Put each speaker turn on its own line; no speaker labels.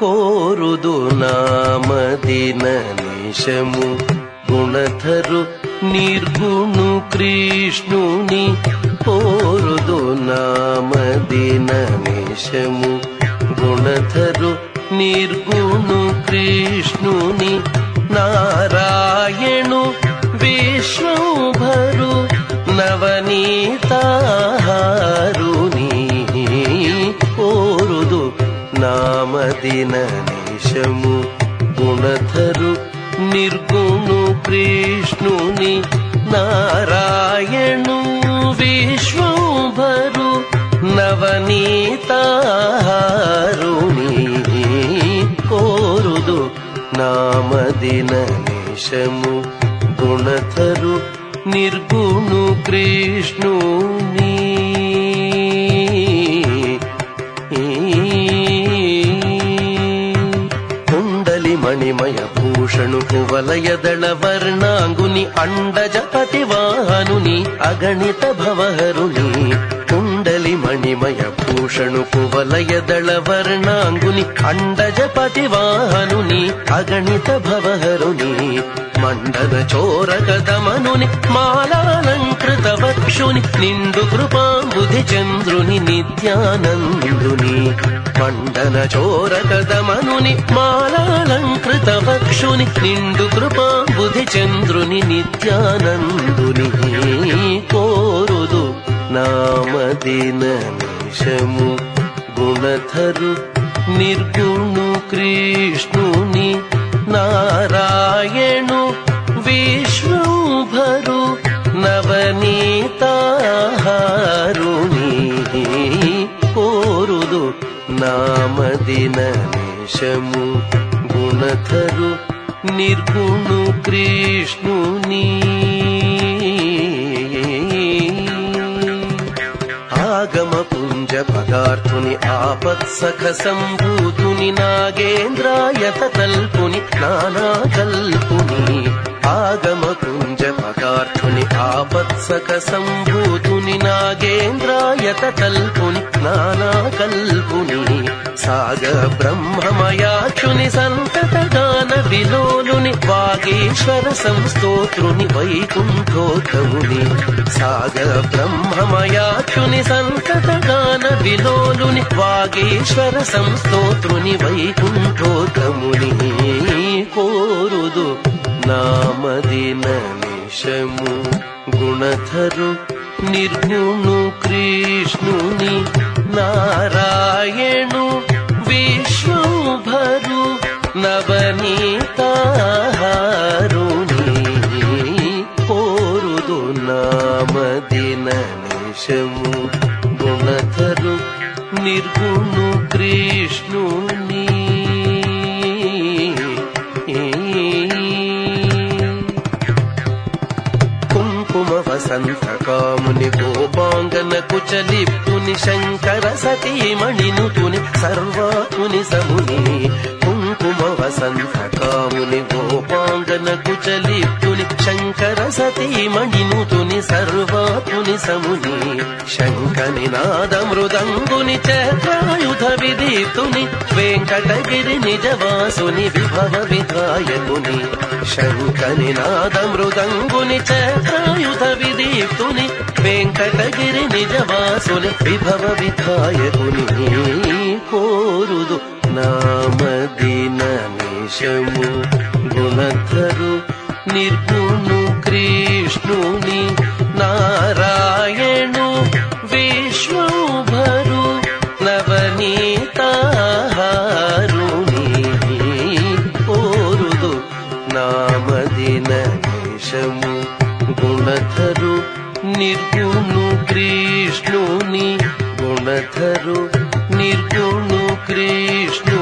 కోరుదు నామదిన నిశము గుణధరు నిర్గుణు కృష్ణుని కోరుదు నామదిన నిశము గుణధరు నిర్గుణు కృష్ణుని నారాయణు విశ్వంభరు నవనీతాహారుని కోరుదు నామదిన నిశము గుణధరు నిర్గుణు కృష్ణుని నారాయణు విశ్వంభరు నవనీతారుణి కోరుదు నామదిన నిశము గుణధరు నిర్గుణు కృష్ణుని కుండలి మణిమయ భూషణు కువలయదళ వర్ణాంగుని అండజపతి వాహనుని అగణిత భవహరుని కుండలి మణిమయ భూషణు కువలయదళ వర్ణాంగుని అండజపతి వాహనుని అగణిత భవహరుని మండల చోరకదమనుని మాలాలంకృత వక్షుని నిండు కృపాంబుధి చంద్రుని నిత్యానందుని మండల చోరకదమనుని మాలాలంకృత వక్షుని నిండు కృపాంబుధి చంద్రుని నిత్యానందుని కోరుదు నామదిన నిశము గుణధరు నిర్గుణు కృష్ణుని నారాయణు విశ్వంభరు నవనీతాహారుని కోరుదు నామదిన నిశము గుణధరు నిర్గుణు కృష్ణుని ఆగమ పుంజ పదార్థుని ఆపత్సఖ సంభూతుని నాగేంద్రాయత కల్పుని నానా కల్పుని ఆగమ పుంజ పదార్థుని ఆపత్సఖ సంభూతుని నాగేంద్రాయత కల్పుని నానా కల్పుని సాగ బ్రహ్మమయాక్షుని సంతత గాన విలోలుని వాగేశ్వర సంస్తోత్రుని వైకుంఠోత్తముని సాగ బ్రహ్మమయాక్షుని సంతత గాన విలోలుని వాగేశ్వర సంస్తోత్రుని వైకుంఠోత్తముని కోరుదు నామదిన నిశము గుణధరు నిర్గుణు కృష్ణుని నారాయణు విశ్వంభరు నవనీతాహారుని కోరుదు నామదిన నిశము గుణధరు నిర్గుణు కృష్ణుని కుంకుమ వసంత కాముని గోపాంగన కుచలిప్పుని శంకర సతీమణిను తుని సర్వాకుని సముని కుంకుమ వసంత కాముని గోపాంగన కుచలిప్పుని శంకర సతీమణిను తుని సర్వాకుని సముని శంకని నాద మృదంగుని చక్రాయుధ విదీతుని వెంకటగిరి నిజవాసుని విభవ విధాయకుని శంకని నాద మృదంగుని చక్రాయుధ విదీప్తుని వెంకటగిరి నిజవాసుని విభవ విధాయకుని కోరుదు నామదిన నిశము గుణధరు నిర్గుణు కృష్ణుని నారాయణు విశ్వంభరు నవనీతాహారుని కోరుదు నామదిన నిశము గుణధరు నిర్గుణు కృష్ణుని గుణధరు నిర్గుణు కృష్ణు